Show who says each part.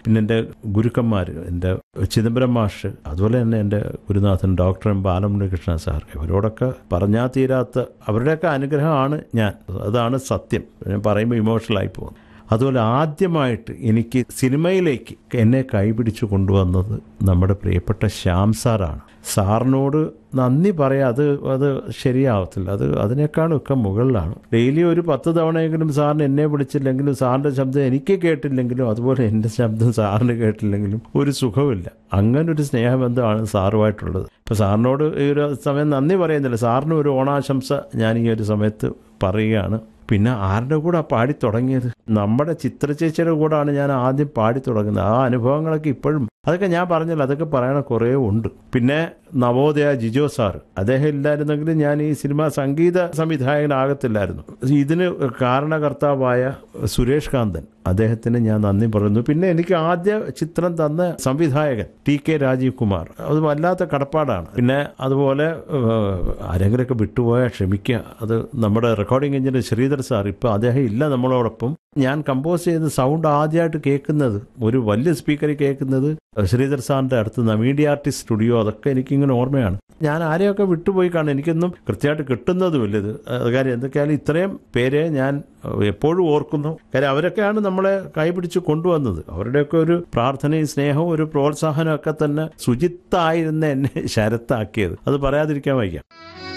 Speaker 1: പിന്നെ എൻ്റെ ഗുരുക്കന്മാർ എൻ്റെ ചിദംബരം മാഷ് അതുപോലെ തന്നെ എൻ്റെ ഗുരുനാഥൻ ഡോക്ടർ എം ബാലമുരകൃഷ്ണ സാർ ഇവരോടൊക്കെ പറഞ്ഞാൽ തീരാത്ത അവരുടെയൊക്കെ അനുഗ്രഹമാണ് ഞാൻ അതാണ് സത്യം ഞാൻ പറയുമ്പോൾ ഇമോഷണലായി പോകുന്നു അതുപോലെ ആദ്യമായിട്ട് എനിക്ക് സിനിമയിലേക്ക് എന്നെ കൈപിടിച്ചു കൊണ്ടുവന്നത് നമ്മുടെ പ്രിയപ്പെട്ട ശ്യാം സാറാണ് സാറിനോട് നന്ദി പറയാം അത് അത് ശരിയാവത്തില്ല അത് അതിനേക്കാളൊക്കെ മുകളിലാണ് ഡെയിലി ഒരു പത്ത് തവണയെങ്കിലും സാറിന് എന്നെ വിളിച്ചില്ലെങ്കിലും സാറിൻ്റെ ശബ്ദം എനിക്ക് കേട്ടില്ലെങ്കിലും അതുപോലെ എൻ്റെ ശബ്ദം സാറിന് കേട്ടില്ലെങ്കിലും ഒരു സുഖമില്ല അങ്ങനെ ഒരു സ്നേഹബന്ധമാണ് സാറുമായിട്ടുള്ളത് ഇപ്പോൾ സാറിനോട് ഈ ഒരു സമയം നന്ദി പറയുന്നില്ല സാറിന് ഒരു ഓണാശംസ ഞാൻ ഈ ഒരു സമയത്ത് പറയുകയാണ് പിന്നെ ആരുടെ കൂടെ പാടി തുടങ്ങിയത് നമ്മുടെ ചിത്രചേച്ചിയുടെ കൂടാണ് ഞാൻ ആദ്യം പാടി തുടങ്ങുന്നത് ആ അനുഭവങ്ങളൊക്കെ ഇപ്പോഴും അതൊക്കെ ഞാൻ പറഞ്ഞല്ലോ അതൊക്കെ പറയണ കുറേ ഉണ്ട് പിന്നെ നവോദയ ജിജോ സാർ അദ്ദേഹം ഇല്ലായിരുന്നെങ്കിൽ ഞാൻ ഈ സിനിമ സംഗീത സംവിധായകനാകത്തില്ലായിരുന്നു ഇതിന് കാരണകർത്താവായ സുരേഷ് കാന്തൻ അദ്ദേഹത്തിന് ഞാൻ നന്ദി പറയുന്നു പിന്നെ എനിക്ക് ആദ്യ ചിത്രം തന്ന സംവിധായകൻ ടി കെ രാജീവ് കുമാർ അത് വല്ലാത്ത കടപ്പാടാണ് പിന്നെ അതുപോലെ ഏഹ്, ആരെങ്കിലുമൊക്കെ വിട്ടുപോയാൽ ക്ഷമിക്കുക അത് നമ്മുടെ റെക്കോർഡിംഗ് എഞ്ചിനീയർ ശ്രീധർ സാർ ഇപ്പോൾ അദ്ദേഹം ഇല്ല നമ്മളോടൊപ്പം ഞാൻ കമ്പോസ് ചെയ്ത സൗണ്ട് ആദ്യമായിട്ട് കേൾക്കുന്നത് ഒരു വലിയ സ്പീക്കറിൽ കേൾക്കുന്നത് ശ്രീധർ സാറിൻ്റെ അടുത്ത് നിന്ന് മീഡിയ ആർട്ടിസ്റ്റ് സ്റ്റുഡിയോ അതൊക്കെ എനിക്കിങ്ങനെ ഓർമ്മയാണ് ഞാൻ ആരെയൊക്കെ വിട്ടുപോയി കാണും എനിക്കൊന്നും കൃത്യമായിട്ട് കിട്ടുന്നതുമില്ല ഇത് അത് കാര്യം എന്തൊക്കെയായാലും ഇത്രയും പേരെ ഞാൻ എപ്പോഴും ഓർക്കുന്നു കാര്യം അവരൊക്കെയാണ് നമ്മളെ കൈപിടിച്ച് കൊണ്ടുവന്നത് അവരുടെയൊക്കെ ഒരു പ്രാർത്ഥനയും സ്നേഹവും ഒരു പ്രോത്സാഹനവും ഒക്കെ തന്നെ ശുചിത്തായിരുന്ന എന്നെ ശരത്താക്കിയത് അത് പറയാതിരിക്കാൻ വയ്യ